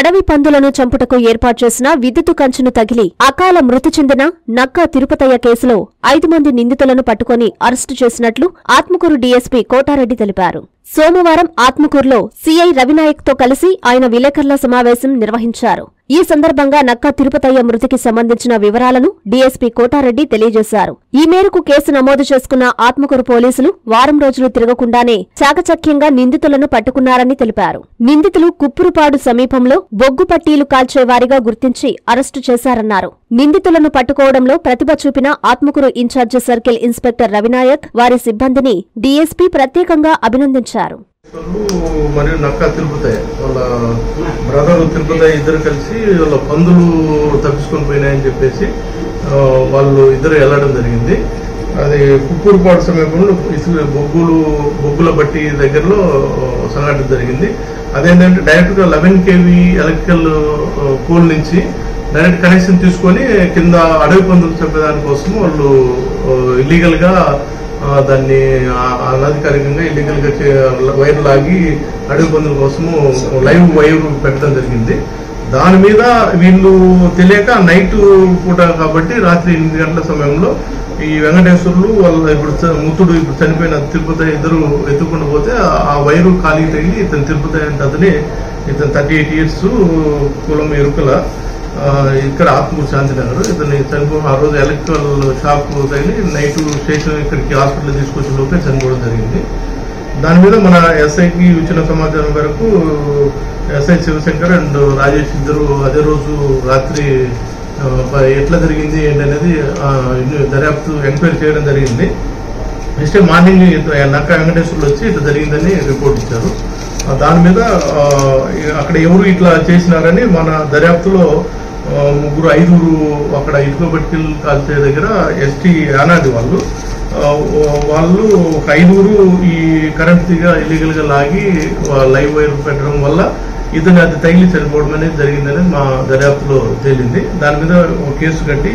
అడవి పందులను చంపుటకు ఏర్పాటు చేసిన విద్యుత్ కంచును తగిలి అకాల మృతి చెందిన నక్కా తిరుపతయ్య కేసులో ఐదు మంది నిందితులను పట్టుకొని అరెస్టు చేసినట్లు ఆత్మకూరు డీఎస్పీ కోటారెడ్డి తెలిపారు సోమవారం ఆత్మకూరులో సీఐ రవినాయక్ తో కలిసి ఆయన విలేకరుల సమావేశం నిర్వహించారు ఈ సందర్భంగా నక్కా తిరుపతయ్య మృతికి సంబంధించిన వివరాలను డీఎస్పీ కోటారెడ్డి తెలియజేశారు ఈ మేరకు కేసు నమోదు చేసుకున్న ఆత్మకూరు పోలీసులు వారం రోజులు తిరగకుండానే చాకచక్యంగా నిందితులను పట్టుకున్నారని తెలిపారు నిందితులు కుప్పురుపాడు సమీపంలో బొగ్గు పట్టీలు కాల్చే వారిగా గుర్తించి అరెస్టు చేశారన్నారు నిందితులను పట్టుకోవడంలో ప్రతిభ చూపిన Atmakur incharge circle inspector Ravinayak వారి సిబ్బందిని డీఎస్పీ ప్రత్యేకంగా అభినందించారు వాళ్ళు మరియు నక్కా తిరుపతయ్య వాళ్ళ బ్రదర్ తిరుపతయ్య ఇద్దరు కలిసి వాళ్ళ పందులు తప్పించుకొని పోయినాయని చెప్పేసి ఆ, వాళ్ళు ఇద్దరు వెళ్ళడం జరిగింది అది కుక్కూరుపాడు సమీపంలో ఇసుక బొగ్గులు బొగ్గుల బట్టి దగ్గరలో ఆ, సంఘటన జరిగింది అదేంటంటే డైరెక్ట్ గా లెవెన్ కేవీ ఎలక్ట్రికల్ పోల్ నుంచి డైరెక్ట్ కనెక్షన్ తీసుకొని కింద అడవి పందులు చంపేదాని కోసం వాళ్ళు ఇల్లీగల్ గా ఆ, దాన్ని ఆ- అనధికారికంగా ఇల్లీగల్ గా చే- వైర్ లాగి అడవి పందుల కోసము లైవ్ వైర్ పెట్టడం జరిగింది దాని మీద వీళ్ళు తెలియక నైట్ పూట కాబట్టి రాత్రి ఎనిమిది గంటల సమయంలో ఈ వెంకటేశ్వర్లు వాళ్ళ ఇప్పుడు చ- ముత్తుడు ఇప్పుడు చనిపోయిన తిరుపతి ఇద్దరు ఎత్తుకుంటూ పోతే ఆ- ఆ వైరు ఖాళీ తగిలి ఇతను తిరుపతి అంటే అతని ఇతను థర్టీ ఎయిట్ ఇయర్స్ కులం ఎరుకల ఆ, ఇక్కడ ఆత్మూరు శాంతినగర్ ఇతన్ని చనిపో ఆ రోజు ఎలక్ట్రికల్ షాక్ తగిలి నైట్ స్టేషన్ ఇక్కడికి హాస్పిటల్ తీసుకొచ్చిన లోపే చనిపోవడం జరిగింది దాని మీద మన ఎస్ఐకి ఇచ్చిన సమాచారం మేరకు ఎస్ఐ శివశంకర్ అండ్ రాజేష్ ఇద్దరు అదే రోజు రాత్రి ఆ, ప- ఎట్లా జరిగింది ఏంటి అనేది ఆ, ఇన్ని దర్యాప్తు ఎంక్వైరీ చేయడం జరిగింది నెక్స్ట్ డే మార్నింగ్ ఇత- నక్క వెంకటేశ్వర్లు వచ్చి ఇట్లా జరిగిందని రిపోర్ట్ ఇచ్చారు ఆ, దాని మీద ఆ, అక్కడ ఎవరు ఇట్లా చేసినారని మన దర్యాప్తులో ఆ, ముగ్గురు ఐదుగురు అక్కడ ఇటుక పట్టికలు కాల్చే దగ్గర ఎస్టీ యానాది వాళ్ళు ఆ, వాళ్ళు ఒక ఐదుగురు ఈ కరెంట్ తీగ ఇల్లీగల్ గా లాగి వా- లైవ్ వైర్ పెట్టడం వల్ల ఇతను అది తగిలి చనిపోవడం అనేది జరిగిందని మా దర్యాప్తులో తేలింది దాని మీద ఒక కేసు కట్టి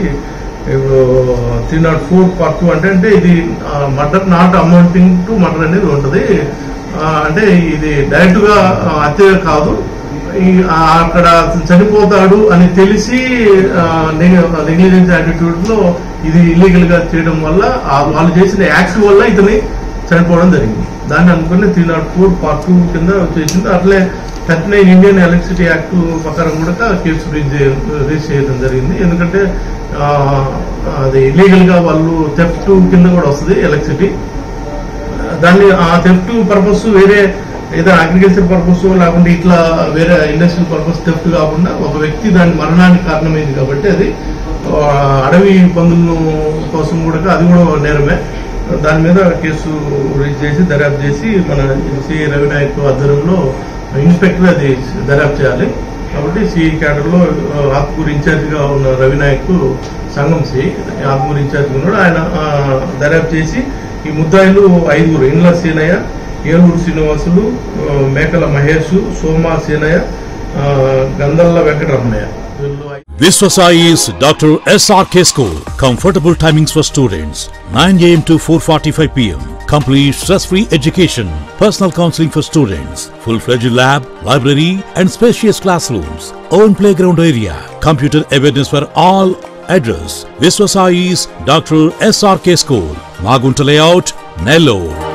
three not four part two అంటే అంటే ఇది murder not amounting to murder అనేది ఉంటుంది ఆ, అంటే ఇది డైరెక్ట్ గా ఆ, హత్య కాదు ఈ ఆ, అక్కడ అతను చనిపోతాడు అని తెలిసి నెగ్లిజెన్స్ యాటిట్యూడ్ లో ఇది ఇల్లీగల్ గా చేయడం వల్ల ఆ వాళ్ళు చేసిన యాక్ట్ వల్ల ఇతని చనిపోవడం జరిగింది దాన్ని అనుకుని three not four part two కింద వచ్చేసింది అట్లే thirty nine Indian electricity act ప్రకారం కూడా కేసు రిజిస్టర్ చేయడం జరిగింది ఎందుకంటే ఆ, అది ఇల్లీగల్ గా వాళ్ళు థెఫ్ట్ కింద కూడా వస్తుంది ఎలక్ట్రిసిటీ దాన్ని ఆ థెఫ్ట్ పర్పస్ వేరే ఏదో అగ్రికల్చర్ పర్పస్ లేకుంటే ఇట్లా వేరే ఇండస్ట్రియల్ పర్పస్ థెఫ్ట్ కాకుండా ఒక వ్యక్తి దాని మరణానికి కారణమైంది కాబట్టి అది ఆ, అడవి పందుల కోసం కూడా అది కూడా నేరమే దాని మీద కేసు రిజిస్టర్ చేసి దర్యాప్తు చేసి మన సి రవినాయక్ ఆధ్వర్యంలో ఇన్స్పెక్టర్ అది దర్యాప్తు చేయాలి కాబట్టి సి క్యాడర్లో ఆత్మకూరు ఇన్ఛార్జిగా ఉన్న రవినాయక్ సంఘం సి ఆత్మకూరు ఇన్ఛార్జిగా ఉన్నాడు ఆయన ఆ, దర్యాప్తు చేసి ఈ ముద్దాయిలు ఐదుగురు ఇండ్ల సీనయ్య ఏలూరు శ్రీనివాసులు ఆ, మేకల మహేష్ సోమా సీనయ్య ఆ, గందల్ల వెంకటరమణయ్య వీళ్ళు ఐ- Viswasai is Dr. SRK School. Comfortable timings for students 9 am to 4:45 pm. Complete stress-free education. Personal counseling for students. Full-fledged lab, library, and spacious classrooms. Own playground area. Computer awareness for all. Address: Viswasai's Dr. SRK School. Magunta Layout, Nellore.